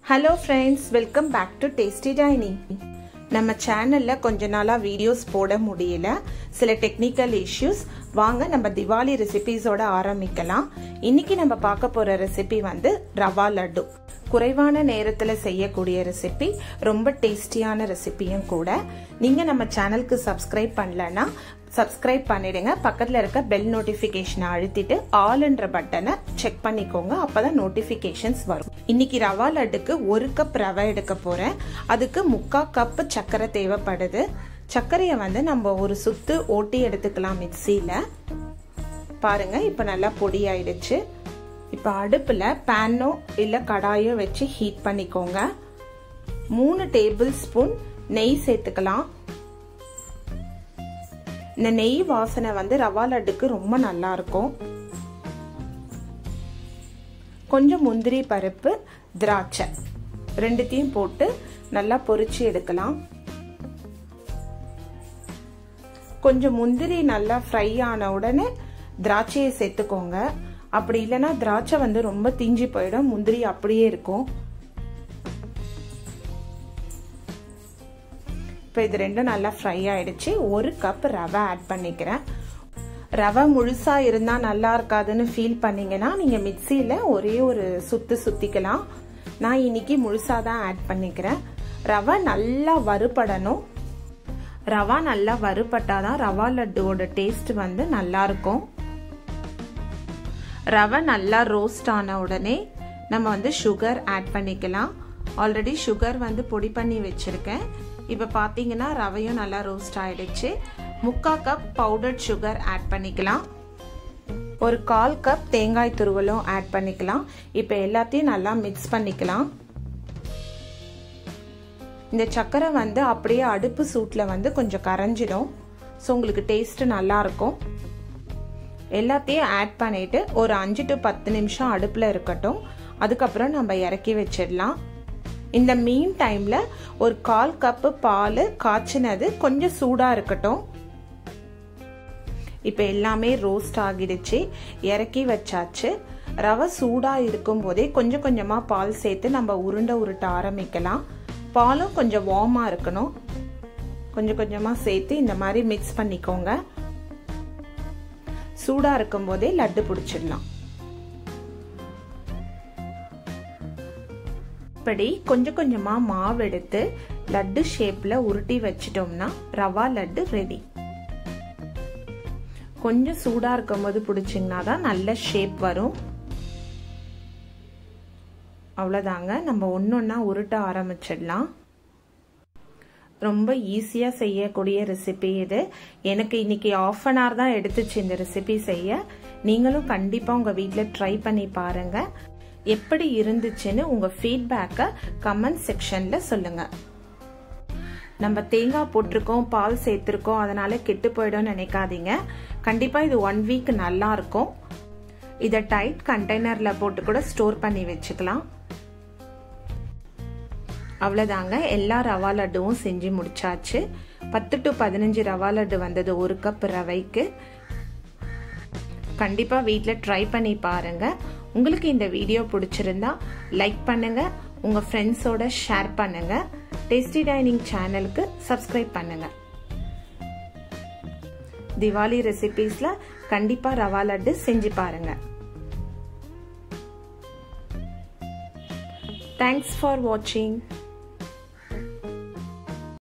hello friends welcome back to tasty dining நம்ம சேனலில் கொஞ்ச நாளாக வீடியோஸ் போட முடியல சில டெக்னிக்கல் இஷ்யூஸ் வாங்க நம்ம திவாலி ரெசிபீஸோட ஆரம்பிக்கலாம் இன்னைக்கு நம்ம பார்க்க போகிற ரெசிபி வந்து ரவா லட்டு குறைவான நேரத்தில் செய்யக்கூடிய ரெசிபி ரொம்ப டேஸ்டியான ரெசிபியும் கூட நீங்கள் நம்ம சேனலுக்கு சப்ஸ்கிரைப் பண்ணலன்னா சப்ஸ்கிரைப் பண்ணிடுங்க பக்கத்தில் இருக்க பெல் நோட்டிஃபிகேஷனை அழுத்திட்டு ஆல்ன்ற பட்டனை செக் பண்ணிக்கோங்க அப்பதான் நோட்டிஃபிகேஷன்ஸ் வரும் இன்னைக்கு ரவா லட்டுக்கு ஒரு கப் ரவை எடுக்க போறேன் அதுக்கு முக்கா கப் சர்க்கரை தேவைப்படுது சர்க்கரையை வந்து நம்ம ஒரு சுத்து ஓட்டி எடுத்துக்கலாம் மிக்சியில் பாருங்க இப்போ நல்லா பொடி ஆயிடுச்சு இப்போ அடுப்பில் பேனோ இல்லை கடாயோ வச்சு ஹீட் பண்ணிக்கோங்க மூணு டேபிள் ஸ்பூன் நெய் சேர்த்துக்கலாம் இந்த நெய் வாசனை வந்து ரவா லட்டுக்கு ரொம்ப நல்லா இருக்கும் கொஞ்சம் முந்திரி பருப்பு திராட்சை ரெண்டுத்தையும் போட்டு நல்லா பொரிச்சு எடுக்கலாம் கொஞ்சம் முந்திரி நல்லா ஃப்ரை ஆன உடனே திராட்சையை சேர்த்துக்கோங்க அப்படி இல்லைன்னா திராட்சை வந்து ரொம்ப தீஞ்சி போயிடும் முந்திரி அப்படியே இருக்கும் இப்போ இது ரெண்டும் நல்லா ஃப்ரை ஆயிடுச்சு ஒரு கப் ரவை ஆட் பண்ணிக்கிறேன் ரவை முழுசா இருந்தா நல்லா இருக்காதுன்னு ஃபீல் பண்ணீங்கன்னா நீங்க மிக்சியில ஒரே ஒரு சுத்து சுத்திக்கலாம் நான் இன்னைக்கு முழுசா தான் ஆட் பண்ணிக்கிறேன் ரவை நல்லா வறுபடணும் ரவா நல்லா வறுபட்டாதான் ரவா லட்டுவோட டேஸ்ட் வந்து நல்லா இருக்கும் ரவை நல்லா ரோஸ்ட் ஆன உடனே நம்ம வந்து சுகர் ஆட் பண்ணிக்கலாம் ஆல்ரெடி சுகர் வந்து பொடி பண்ணி வச்சிருக்கேன் இப்போ பார்த்தீங்கன்னா ரவையும் நல்லா ரோஸ்ட் ஆயிடுச்சு முக்கா கப் பவுடர்ட் சுகர் ஆட் பண்ணிக்கலாம் ஒரு கால் கப் தேங்காய் துருவலும் ஆட் பண்ணிக்கலாம் இப்போ எல்லாத்தையும் நல்லா மிக்ஸ் பண்ணிக்கலாம் இந்த சர்க்கரை வந்து அப்படியே அடுப்பு சூட்டில் வந்து கொஞ்சம் கரைஞ்சிடும் ஸோ உங்களுக்கு டேஸ்ட் நல்லா இருக்கும் எல்லாத்தையும் ஆட் பண்ணிட்டு ஒரு அஞ்சு டு பத்து நிமிஷம் அடுப்பில் இருக்கட்டும் அதுக்கப்புறம் நம்ம இறக்கி வச்சிடலாம் இந்த மீன் டைம்ல ஒரு கால் கப்பு பால் காய்ச்சினது கொஞ்சம் சூடா இருக்கட்டும் இப்போ எல்லாமே ரோஸ்ட் ஆகிடுச்சு இறக்கி வச்சாச்சு ரவை சூடா இருக்கும் போதே கொஞ்சம் கொஞ்சமா பால் சேர்த்து நம்ம உருண்டை உருட்ட ஆரம்பிக்கலாம் பாலும் கொஞ்சம் வார்மா இருக்கணும் கொஞ்சம் கொஞ்சமா சேர்த்து இந்த மாதிரி மிக்ஸ் பண்ணிக்கோங்க சூடா இருக்கும் போதே லட்டு பிடிச்சிடலாம் இப்படி கொஞ்சம் கொஞ்சமாக மாவு எடுத்து லட்டு ஷேப்பில் உருட்டி வச்சிட்டோம்னா ரவா லட்டு ரெடி கொஞ்சம் சூடாக இருக்கும் போது பிடிச்சிங்கன்னா தான் நல்ல ஷேப் வரும் அவ்வளோதாங்க நம்ம ஒன்று ஒன்றா உருட்ட ஆரம்பிச்சிடலாம் ரொம்ப ஈஸியாக செய்யக்கூடிய ரெசிபி இது எனக்கு இன்னைக்கு ஆஃப் அன் ஹவர் தான் எடுத்துச்சு இந்த ரெசிபி செய்ய நீங்களும் கண்டிப்பாக உங்கள் வீட்டில் ட்ரை பண்ணி பாருங்கள் எப்படி இருந்துச்சுன்னு உங்க ஃபீட்பேக்கை கமெண்ட் செக்ஷன்ல சொல்லுங்க நம்ம தேங்காய் போட்டிருக்கோம் பால் சேர்த்திருக்கோம் அதனால கெட்டு போயிடும் நினைக்காதீங்க கண்டிப்பா இது ஒன் வீக் நல்லா இருக்கும் இதை டைட் கண்டெய்னர்ல போட்டு கூட ஸ்டோர் பண்ணி வச்சுக்கலாம் அவ்வளோதாங்க எல்லா ரவா லட்டுவும் செஞ்சு முடிச்சாச்சு பத்து டு பதினஞ்சு ரவா லட்டு வந்தது ஒரு கப் ரவைக்கு கண்டிப்பாக வீட்டில் ட்ரை பண்ணி பாருங்கள் உங்களுக்கு இந்த வீடியோ பிடிச்சிருந்தா லைக் பண்ணுங்க உங்க ஃப்ரெண்ட்ஸோட ஷேர் பண்ணுங்க டேஸ்டி டைனிங் சேனலுக்கு சப்ஸ்கிரைப் பண்ணுங்க திவாலி ரெசிபீஸ்ல கண்டிப்பா ரவா லட்டு செஞ்சு பாருங்க தேங்க்ஸ் ஃபார் வாட்சிங்